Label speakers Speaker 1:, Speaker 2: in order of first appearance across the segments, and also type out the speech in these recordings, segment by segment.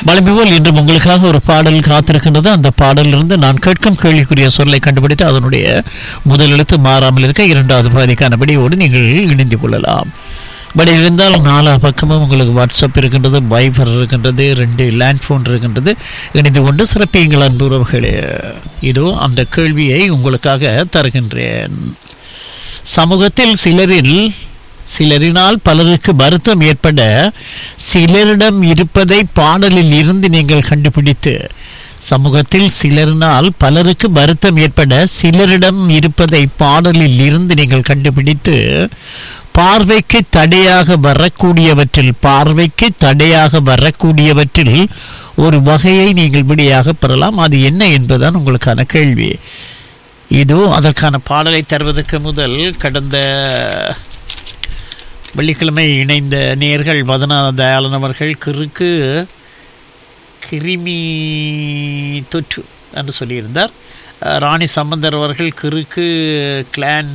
Speaker 1: வழமை போல் இன்று உங்களுக்காக ஒரு பாடல் காத்திருக்கின்றது அந்த பாடலிலிருந்து நான் கேட்கும் கேள்விக்குரிய சொல்லை கண்டுபிடித்து அதனுடைய முதல் எழுத்து மாறாமல் இருக்க இரண்டாவது பகுதிக்கான விடையோடு நீங்கள் இணைந்து கொள்ளலாம் பட் இருந்தால் நாலா பக்கமும் உங்களுக்கு வாட்ஸ்அப் இருக்கின்றது வைஃபர் இருக்கின்றது ரெண்டு லேண்ட் ஃபோன் இருக்கின்றது இணைந்து கொண்டு சிறப்பியுங்கள் அன்பு உறவுகளே இதோ அந்த கேள்வியை உங்களுக்காக தருகின்றேன் சமூகத்தில் சிலரில் சிலரினால் பலருக்கு வருத்தம் ஏற்பட சிலரிடம் இருப்பதை பாடலில் இருந்து நீங்கள் கண்டுபிடித்து சமூகத்தில் சிலரினால் பலருக்கு வருத்தம் ஏற்பட சிலரிடம் இருப்பதை பாடலில் இருந்து நீங்கள் கண்டுபிடித்து பார்வைக்கு தடையாக வரக்கூடியவற்றில் பார்வைக்கு தடையாக வரக்கூடியவற்றில் ஒரு வகையை நீங்கள் விடையாக பெறலாம் அது என்ன என்பதுதான் உங்களுக்கான கேள்வி இதோ அதற்கான பாடலை தருவதற்கு முதல் கடந்த வெள்ளிக்கிழமை இணைந்த நேர்கள் வதனா தயாளன் அவர்கள் கிறுக்கு கிருமி தொற்று என்று சொல்லியிருந்தார் அஹ், ராணி சம்பந்தர் அவர்கள் கிறுக்கு கிளான்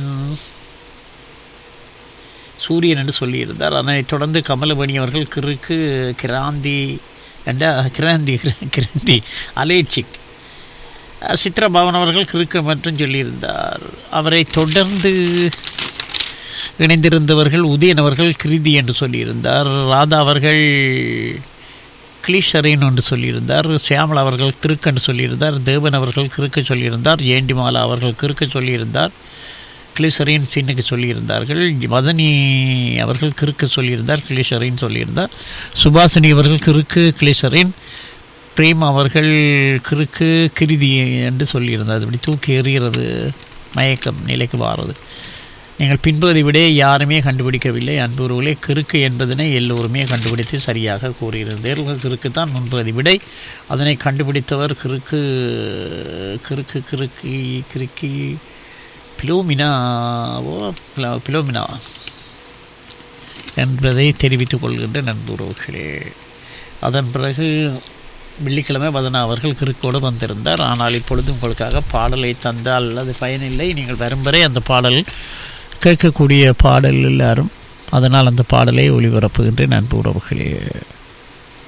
Speaker 1: சூரியன் என்று சொல்லியிருந்தார் அதனைத் தொடர்ந்து கமலமணி அவர்கள் கிறுக்கு கிராந்தி என்ற கிராந்தி கிராந்தி அலேச்சிக் அஹ், சித்ரா பவன் அவர்கள் கிறுக்கு மற்றும் சொல்லியிருந்தார் அவரை தொடர்ந்து இணைந்திருந்தவர்கள் உதயன் அவர்கள் கிருதி என்று சொல்லியிருந்தார் ராதா அவர்கள் கிளீஷரின் என்று சொல்லியிருந்தார் சியாமலா அவர்கள் கிறுக்கு என்று சொல்லியிருந்தார் தேவன் அவர்கள் கிறுக்கு சொல்லியிருந்தார் ஏண்டிமாலா அவர்கள் கிறுக்கு சொல்லியிருந்தார் கிளிசரின் பின்னுக்கு சொல்லியிருந்தார்கள் மதனி அவர்கள் கிறுக்கு சொல்லியிருந்தார் கிளிஷரின் சொல்லியிருந்தார் சுபாசினி அவர்கள் கிறுக்கு கிளிஷரின் பிரேம் அவர்கள் கிறுக்கு கிருதி என்று சொல்லியிருந்தார் இப்படி தூக்கி எறிகிறது மயக்கம் நிலைக்கு வாரது நீங்கள் பின்பதை விட யாருமே கண்டுபிடிக்கவில்லை அன்புறவுகளே கிறுக்கு என்பதனை எல்லோருமே கண்டுபிடித்து சரியாக கூறியிருந்தீர்கள் கிறுக்கு தான் முன்பதி விடை அதனை கண்டுபிடித்தவர் கிறுக்கு கிறுக்கு கிறுக்கி கிறுக்கி பிலோமினாவோ பிலோ- பிலோமினா என்பதை தெரிவித்துக் கொள்கின்ற நண்புறவுகளே அதன் பிறகு வெள்ளிக்கிழமை வதனா அவர்கள் கிறுக்கோடு வந்திருந்தார் ஆனால் இப்பொழுது உங்களுக்காக பாடலை தந்தால் அது பயனில்லை நீங்கள் வரும் வரை அந்த பாடல் கேட்கக்கூடிய பாடல் எல்லாரும் அதனால் அந்த பாடலை ஒளிபரப்புகின்றேன் அன்பு உறவுகளே